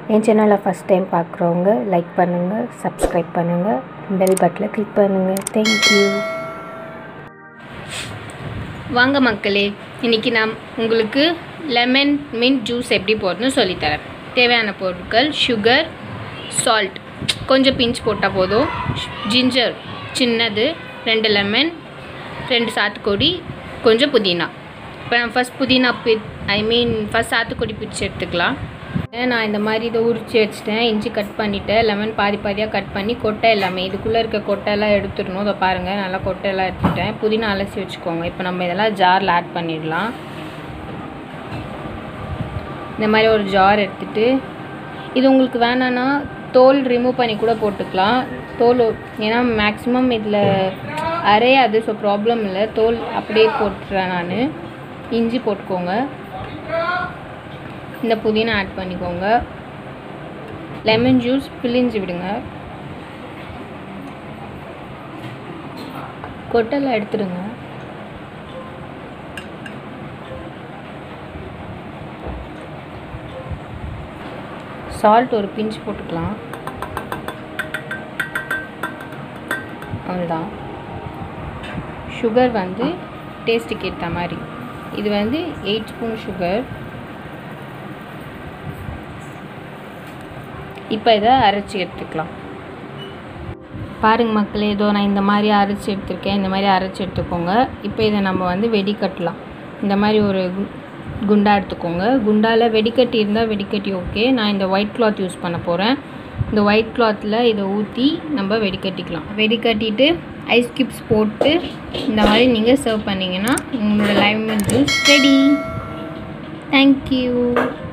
என் சேனலை first time பார்க்குறவங்க like பண்ணுங்கள் சப்ஸ்கிரைப் பண்ணுங்கள் பெல் பட்டனை கிளிக் பண்ணுங்கள் தேங்க்யூ வாங்க மக்களே இன்றைக்கி நான் உங்களுக்கு லெமன் மின்ட் ஜூஸ் எப்படி போடணும்னு சொல்லித்தரேன் தேவையான பொருட்கள் சுகர் சால்ட் கொஞ்சம் பிஞ்ச் போட்டால் போதும் ஜிஞ்சர் சின்னது ரெண்டு லெமன் ரெண்டு சாத்துக்குடி கொஞ்சம் புதினா இப்போ நான் ஃபஸ்ட் புதினா பி ஐ மீன் ஃபஸ்ட் சாத்துக்குடி பிச்சு எடுத்துக்கலாம் நான் இந்த மாதிரி இதை உரிச்சு வச்சுட்டேன் இஞ்சி கட் பண்ணிவிட்டேன் லெமன் பாதி பாதியாக கட் பண்ணி கொட்டை எல்லாமே இதுக்குள்ளே இருக்க கொட்டையெல்லாம் எடுத்துடணும் இதை பாருங்கள் நல்லா கொட்டையெல்லாம் எடுத்துட்டேன் புதினா அலசி வச்சுக்கோங்க இப்போ நம்ம இதெல்லாம் ஜாரில் ஆட் பண்ணிடலாம் இந்த மாதிரி ஒரு ஜார் எடுத்துட்டு இது உங்களுக்கு வேணான்னா தோல் ரிமூவ் பண்ணி கூட போட்டுக்கலாம் தோல் ஏன்னா மேக்ஸிமம் இதில் அரையாது ஸோ ப்ராப்ளம் இல்லை தோல் அப்படியே போட்டுறேன் நான் இஞ்சி போட்டுக்கோங்க இந்த புதினா ஆட் பண்ணிக்கோங்க லெமன் ஜூஸ் பிழிஞ்சு விடுங்க கொட்டெல்லாம் எடுத்துடுங்க சால்ட் ஒரு பிஞ்ச் போட்டுக்கலாம் அவ்வளோதான் சுகர் வந்து டேஸ்ட்டுக்கு ஏற்ற மாதிரி இது வந்து எயிட் ஸ்பூன் சுகர் இப்போ இதை அரைச்சி எடுத்துக்கலாம் பாருங்க மக்களே ஏதோ நான் இந்த மாதிரி அரைச்சி எடுத்திருக்கேன் இந்த மாதிரி அரைச்சி எடுத்துக்கோங்க இப்போ இதை நம்ம வந்து வெடிக்கட்டலாம் இந்த மாதிரி ஒரு கு- குண்டா எடுத்துக்கோங்க குண்டாவில் வெடிக்கட்டி இருந்தால் வெடிக்கட்டி ஓகே நான் இந்த ஒயிட் கிளாத் யூஸ் பண்ண போகிறேன் இந்த ஒயிட் கிளாத்தில் இதை ஊற்றி நம்ம வெடிக்கட்டிக்கலாம் வெடிக்கட்டிட்டு ஐஸ் கியூப்ஸ் போட்டு இந்த மாதிரி நீங்கள் சர்வ் பண்ணிங்கன்னா உங்களோட லெமன் ஜூஸ் ரெடி தேங்க்யூ